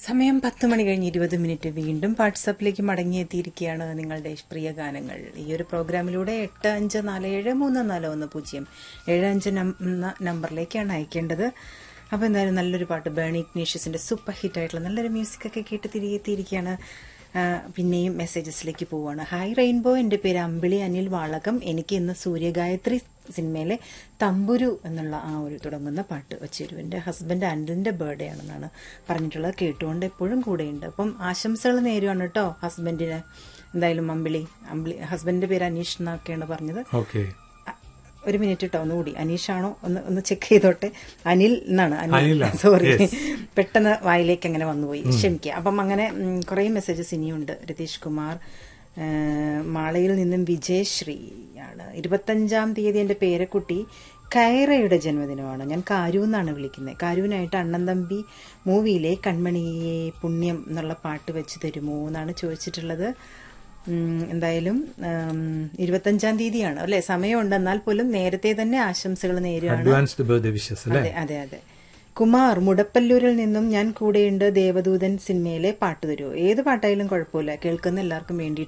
സമയം പത്ത് മണി കഴിഞ്ഞ് ഇരുപത് മിനിറ്റ് വീണ്ടും വാട്സാപ്പിലേക്ക് മടങ്ങിയെത്തിയിരിക്കുകയാണ് നിങ്ങളുടെ പ്രിയ ഗാനങ്ങൾ ഈ ഒരു പ്രോഗ്രാമിലൂടെ എട്ട് അഞ്ച് നാല് ഏഴ് മൂന്ന് നാല് ഒന്ന് പൂജ്യം ഏഴ് അഞ്ച് നം- എന്ന നമ്പറിലേക്കാണ് അയക്കേണ്ടത് അപ്പോൾ എന്തായാലും നല്ലൊരു പാട്ട് ബേണി ഇഗ്നേഷ്യസിന്റെ സൂപ്പർ ഹിറ്റ് ആയിട്ടുള്ള നല്ലൊരു മ്യൂസിക് ഒക്കെ കേട്ട് തിരികെ എത്തിയിരിക്കുകയാണ് ആ, പിന്നെയും മെസ്സേജസിലേക്ക് പോവാണ് ഹായ് റെയിൻബോ എൻ്റെ പേര് അമ്പിളി അനിൽ വാളകം എനിക്ക് ഇന്ന് സൂര്യഗായത്രി സിനിമയിലെ തമ്പുരു എന്നുള്ള ആ ഒരു തുടങ്ങുന്ന പാട്ട് വെച്ചുതരും എൻ്റെ ഹസ്ബൻഡ് അനിലിൻ്റെ ബർത്ത്ഡേ ആണെന്നാണ് പറഞ്ഞിട്ടുള്ളത് കേട്ടുകൊണ്ട് എപ്പോഴും കൂടെയുണ്ട് അപ്പം ആശംസകൾ നേരുവാണ് കേട്ടോ ഹസ്ബൻഡിന് എന്തായാലും അമ്പിളി അമ്പിളി ഹസ്ബൻഡിന്റെ പേര് അനീഷ് എന്നൊക്കെയാണ് പറഞ്ഞത് ഓക്കെ അ- ഒരു മിനിറ്റ് കേട്ടോ ഒന്നുകൂടി അനീഷാണോ ഒന്ന് ഒന്ന് ചെക്ക് ചെയ്തോട്ടെ അനിൽ എന്നാണ് അനിൽ അനിലാണ്. Sorry Yes. പെട്ടെന്ന് വായിലേക്ക് അങ്ങനെ വന്നുപോയി ക്ഷമിക്കുക അപ്പം അങ്ങനെ ഉം, കുറേ മെസ്സേജസ് ഇനിയുണ്ട് രതീഷ് കുമാർ ആ, മാളയിൽ നിന്നും വിജയശ്രീ ആണ് ഇരുപത്തഞ്ചാം തീയതി എൻ്റെ പേരക്കുട്ടി കൈറയുടെ ജന്മദിനമാണ് ഞാൻ കാരു എന്നാണ് വിളിക്കുന്നത് കാരുവിനായിട്ട് അണ്ണൻ തമ്പി മൂവിയിലെ കൺമണിയെ പുണ്യം എന്നുള്ള പാട്ട് വെച്ച് തരുമോ എന്നാണ് ചോദിച്ചിട്ടുള്ളത് ഉം, എന്തായാലും ഉം, ഇരുപത്തഞ്ചാം തീയതിയാണ് അല്ലെ സമയമുണ്ട് എന്നാൽ പോലും നേരത്തെ തന്നെ ആശംസകൾ നേരുകയാണ് അഡ്വാൻസ്ഡ് ബർത്ത്ഡേ വിഷസ് അല്ലേ അതെ അതെ അതെ കുമാർ മുടപ്പല്ലൂരിൽ നിന്നും ഞാൻ കൂടെയുണ്ട് ദേവദൂതൻ സിനിമയിലെ പാട്ട് തരുമോ ഏത് പാട്ടായാലും കുഴപ്പമില്ല കേൾക്കുന്ന എല്ലാവർക്കും വേണ്ടി